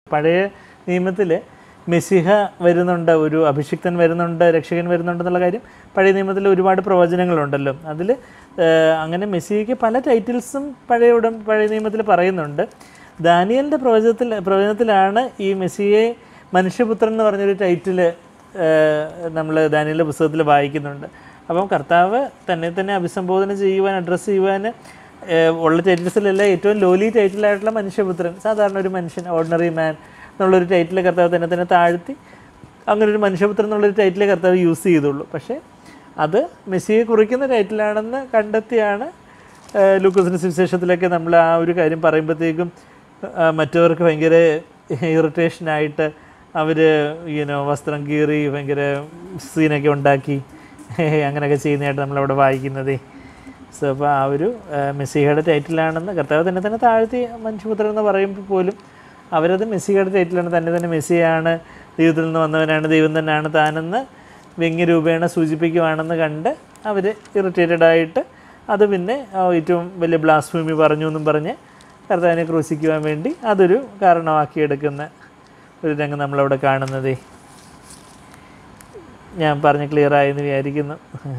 പഴയ നിയമത്തിൽ മെസ്സിഹ വരുന്നുണ്ട് ഒരു അഭിഷിക്തൻ വരുന്നുണ്ട് രക്ഷകൻ വരുന്നുണ്ട് എന്നുള്ള കാര്യം പഴയ നിയമത്തിൽ ഒരുപാട് പ്രവചനങ്ങളുണ്ടല്ലോ അതിൽ അങ്ങനെ മെസ്സിഹയ്ക്ക് പല ടൈറ്റിൽസും പഴയ ഉടൻ പഴയ നിയമത്തിൽ പറയുന്നുണ്ട് ദാനിയലിൻ്റെ പ്രവചനത്തിൽ പ്രവചനത്തിലാണ് ഈ മെസ്സിയെ മനുഷ്യപുത്രൻ എന്ന് പറഞ്ഞൊരു ടൈറ്റിൽ നമ്മൾ ദാനിയലിൻ്റെ പുസ്തകത്തിൽ വായിക്കുന്നുണ്ട് അപ്പം കർത്താവ് തന്നെ തന്നെ അഭിസംബോധന ചെയ്യുവാൻ അഡ്രസ്സ് ചെയ്യുവാൻ ഏഹ് ഉള്ള ടൈറ്റിൽസിലെല്ലാം ഏറ്റവും ലോലി ടൈറ്റിലായിട്ടുള്ള മനുഷ്യപുത്രൻ സാധാരണ ഒരു മനുഷ്യൻ ഓർഡിനറി മാൻ എന്നുള്ളൊരു ടൈറ്റിൽ കർത്താവ് തന്നെ തന്നെ താഴ്ത്തി അങ്ങനെ ഒരു മനുഷ്യപുത്രൻ എന്നുള്ളൊരു ടൈറ്റിൽ കർത്താവ് യൂസ് ചെയ്തുള്ളൂ പക്ഷേ അത് മെസ്സിയെ കുറിക്കുന്ന ടൈറ്റിലാണെന്ന് കണ്ടെത്തിയാണ് ഏഹ് ലൂക്കോസിൻ്റെ സുവിശേഷത്തിലൊക്കെ നമ്മൾ ആ ഒരു കാര്യം പറയുമ്പോഴത്തേക്കും ആ, മറ്റവർക്ക് ഭയങ്കര ഇറിറ്റേഷനായിട്ട് അവർ യൂനോ വസ്ത്രം കീറി ഭയങ്കര സീനൊക്കെ ഉണ്ടാക്കി അങ്ങനെയൊക്കെ ചെയ്യുന്നതായിട്ട് നമ്മളവിടെ വായിക്കുന്നതേ സോ അപ്പോൾ ആ ഒരു ആ, മെസ്സിഹയുടെ ടൈറ്റിലാണെന്ന് കർത്താവ് തന്നെ തന്നെ താഴ്ത്തി മനുഷ്യപുത്രൻ എന്ന് പറയുമ്പോൾ പോലും അവരത് മെസ്സിഹയുടെ ടൈറ്റിലാണ് തന്നെ തന്നെ മെസ്സിയാണ് ദൈവത്തിൽ നിന്ന് വന്നവനാണ് ദൈവം തന്നെയാണ് താനെന്ന് വ്യംഗ്യരൂപേണ സൂചിപ്പിക്കുവാണെന്ന് കണ്ട് അവർ ഇറിറ്റേറ്റഡ് ആയിട്ട് അത് പിന്നെ ആ, ഏറ്റവും വലിയ ബ്ലാസ്ഫൂമി പറഞ്ഞു എന്നും പറഞ്ഞ് കർത്താവിനെ ക്രൂശിക്കുവാൻ വേണ്ടി അതൊരു കാരണമാക്കിയെടുക്കുന്ന ഒരു രംഗം നമ്മളവിടെ കാണുന്നതേ ഞാൻ പറഞ്ഞ് ക്ലിയർ ആയെന്ന് വിചാരിക്കുന്നു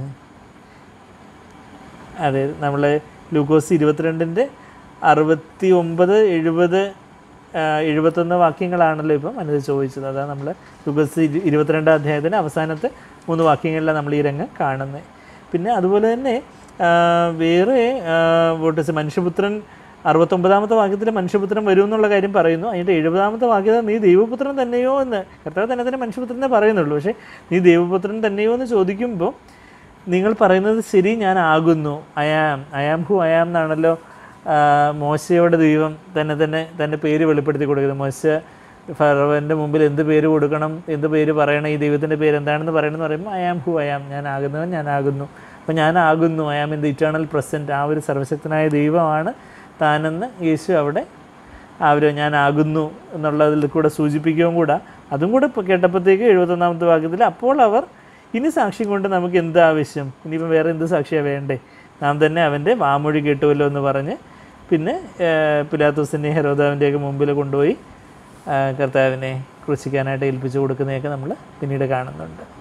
അതെ നമ്മൾ ലൂക്കോസ് ഇരുപത്തിരണ്ടിൻ്റെ അറുപത്തി ഒമ്പത് എഴുപത് ആ, എഴുപത്തൊന്ന് വാക്യങ്ങളാണല്ലോ ഇപ്പം മനസ്സിൽ ചോദിച്ചത് അതാണ് നമ്മൾ ലൂക്കോസ് ഇരു- ഇരുപത്തിരണ്ടാം അധ്യായത്തിൻ്റെ അവസാനത്തെ മൂന്ന് വാക്യങ്ങളിലാണ് നമ്മൾ ഈ രംഗം കാണുന്നത് പിന്നെ അതുപോലെ തന്നെ ആ, വേറെ വോട്ടസ് മനുഷ്യപുത്രൻ അറുപത്തൊമ്പതാമത്തെ വാക്യത്തിൽ മനുഷ്യപുത്രൻ വരും എന്നുള്ള കാര്യം പറയുന്നു അതിൻ്റെ എഴുപതാമത്തെ വാക്യത്തിൽ നീ ദൈവപുത്രൻ തന്നെയോ എന്ന് കർത്താവ് തന്നെ തന്നെ മനുഷ്യപുത്രനെ പറയുന്നുള്ളൂ പക്ഷേ നീ ദൈവപുത്രൻ തന്നെയോ എന്ന് ചോദിക്കുമ്പോൾ നിങ്ങൾ പറയുന്നത് ശരി ഞാൻ ആകുന്നു അയാം അയാം ഹു അയാം എന്നാണല്ലോ ആ, മോശയോട് ദൈവം തന്നെ തന്നെ തൻ്റെ പേര് വെളിപ്പെടുത്തി കൊടുക്കുന്നത് മോശ ഫറവൻ്റെ മുമ്പിൽ എന്ത് പേര് കൊടുക്കണം എന്ത് പേര് പറയണം ഈ ദൈവത്തിൻ്റെ പേര് എന്താണെന്ന് പറയണമെന്ന് പറയുമ്പോൾ അയാം ഹു അയാം ഞാൻ ആകുന്നവൻ ഞാൻ ആകുന്നു അപ്പോൾ ഞാൻ ആകുന്നു I am in the eternal present ആ ഒരു സർവശക്തനായ ദൈവമാണ് താനെന്ന് യേശു അവിടെ ആ ഒരു ഞാൻ ആകുന്നു എന്നുള്ളതിൽ കൂടെ സൂചിപ്പിക്കുകയും കൂടെ അതും കൂടെ ഇപ്പോൾ കേട്ടപ്പോഴത്തേക്ക് എഴുപത്തൊന്നാമത്തെ വാക്യത്തിൽ അപ്പോൾ അവർ ഇനി സാക്ഷ്യം കൊണ്ട് നമുക്ക് എന്ത് ആവശ്യം ഇനിയിപ്പോൾ വേറെ എന്ത് സാക്ഷിയാണ് വേണ്ടേ നാം തന്നെ അവൻ്റെ വാമൊഴി കേട്ടുവല്ലോ എന്ന് പറഞ്ഞ് പിന്നെ പിലാത്തോസിൻ്റെ ഹെരോദാവിൻ്റെയൊക്കെ മുമ്പിൽ കൊണ്ടുപോയി ആ, കർത്താവിനെ ക്രൂശിക്കാനായിട്ട് ഏൽപ്പിച്ചു കൊടുക്കുന്നതൊക്കെ നമ്മൾ പിന്നീട് കാണുന്നുണ്ട്